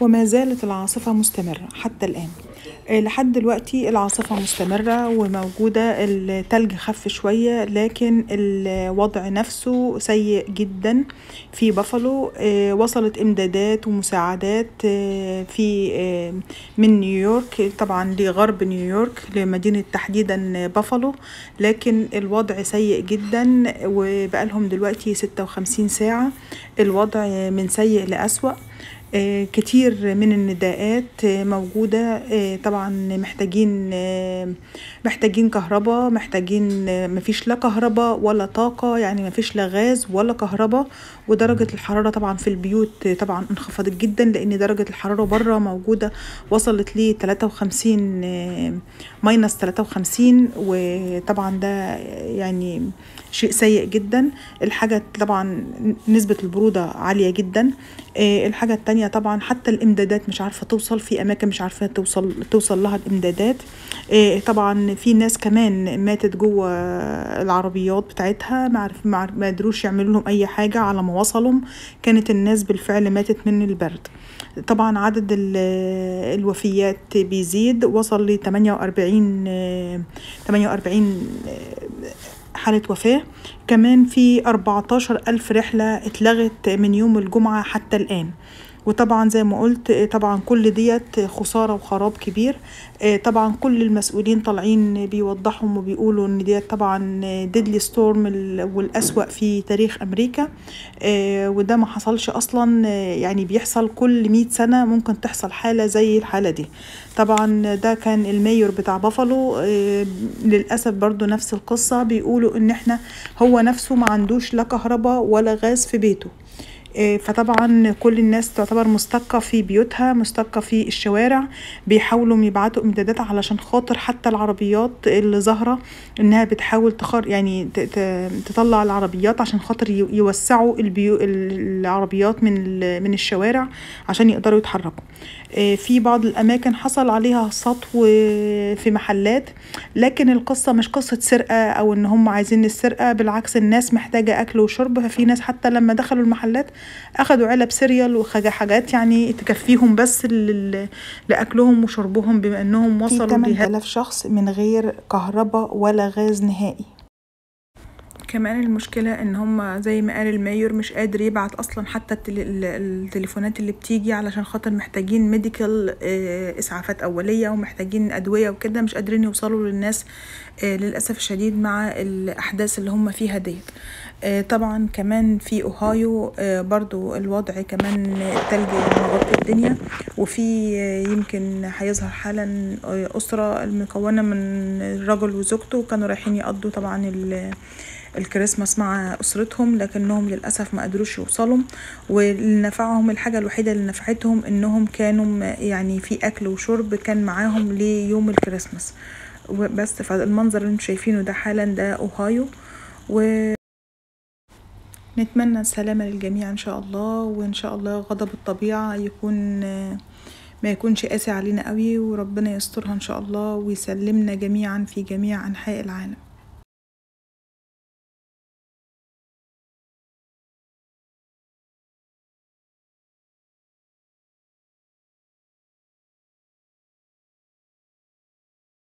وما زالت العاصفة مستمرة حتى الآن آه، لحد دلوقتي العاصفة مستمرة وموجودة التلج خف شوية لكن الوضع نفسه سيء جدا في بافالو آه، وصلت امدادات ومساعدات آه، في آه، من نيويورك طبعا لغرب نيويورك لمدينة تحديدا بافالو لكن الوضع سيء جدا وبقالهم دلوقتي ستة وخمسين ساعة الوضع من سيء لأسوأ آه، كتير من النداءات آه، موجودة آه، طبعا محتاجين آه، محتاجين كهرباء محتاجين آه، مفيش لا كهرباء ولا طاقة يعني مفيش لا غاز ولا كهرباء ودرجة الحرارة طبعا في البيوت آه، طبعا انخفضت جدا لأن درجة الحرارة بره موجودة وصلت ل 53 ماينس 53 وطبعا ده يعني شيء سيء جدا الحاجة طبعا نسبة البرودة عالية جدا آه، الحاجة التانية طبعا حتى الإمدادات مش عارفة توصل في أماكن مش عارفة توصل توصل لها الإمدادات آه، طبعا في ناس كمان ماتت جوه العربيات بتاعتها ما عرف ما عرف- ما قدروش يعملوا لهم أي حاجة على ما وصلوا كانت الناس بالفعل ماتت من البرد طبعا عدد ال- الوفيات بيزيد وصل ل 48 آه، 48 آه، حالة وفاة كمان في 14 ألف رحلة اتلغت من يوم الجمعة حتى الآن وطبعا زي ما قلت آه، طبعا كل ديت خسارة وخراب كبير آه، طبعا كل المسؤولين طالعين بيوضحوا وبيقولوا ان ديت طبعا ديدلي ستورم والأسوأ في تاريخ أمريكا آه، وده ما حصلش أصلا آه، يعني بيحصل كل مئة سنة ممكن تحصل حالة زي الحالة دي طبعا ده كان المايور بتاع بافالو آه، للأسف برضو نفس القصة بيقولوا ان احنا هو نفسه ما عندوش لا كهرباء ولا غاز في بيته آه، فطبعا كل الناس تعتبر مستقة في بيوتها مستقة في الشوارع بيحاولوا يبعتوا امدادات علشان خاطر حتى العربيات اللي ظاهرة انها بتحاول تخر يعني ت- ت- تطلع العربيات عشان خاطر ي- يوسعوا البيو العربيات من ال- من الشوارع عشان يقدروا يتحركوا آه، في بعض الاماكن حصل عليها سطو في محلات لكن القصة مش قصة سرقة او ان هم عايزين السرقة بالعكس الناس محتاجة اكل وشرب ففي ناس حتى لما دخلوا المحلات اخدوا علب سيريال وحاجات يعني تكفيهم بس لل- لاكلهم وشربهم بما انهم وصلوا 8000 شخص من غير كهرباء ولا غاز نهائي كمان المشكلة ان هم زي ما قال المايور مش قادر يبعت اصلا حتى التل... ال- التليفونات اللي بتيجي علشان خاطر محتاجين ميديكال اسعافات اولية ومحتاجين ادوية وكده مش قادرين يوصلوا للناس آه، للاسف الشديد مع الاحداث اللي هم فيها ديت آه، طبعا كمان في اوهايو آه، برضو الوضع كمان التلج مغطي الدنيا وفي آه، يمكن هيظهر حالا آه، اسرة المكونة من رجل وزوجته كانوا رايحين يقضوا طبعا ال- الكريسماس مع اسرتهم لكنهم للاسف ما قدروش يوصلوا واللي نفعهم الحاجه الوحيده اللي نفعتهم انهم كانوا م- يعني في اكل وشرب كان معاهم ليوم الكريسماس وبس فالمنظر اللي انتم شايفينه ده حالا ده اوهايو و نتمنى السلامة للجميع إن شاء الله وإن شاء الله غضب الطبيعة يكون ما يكونش قاسي علينا قوي وربنا يسترها إن شاء الله ويسلمنا جميعا في جميع أنحاء العالم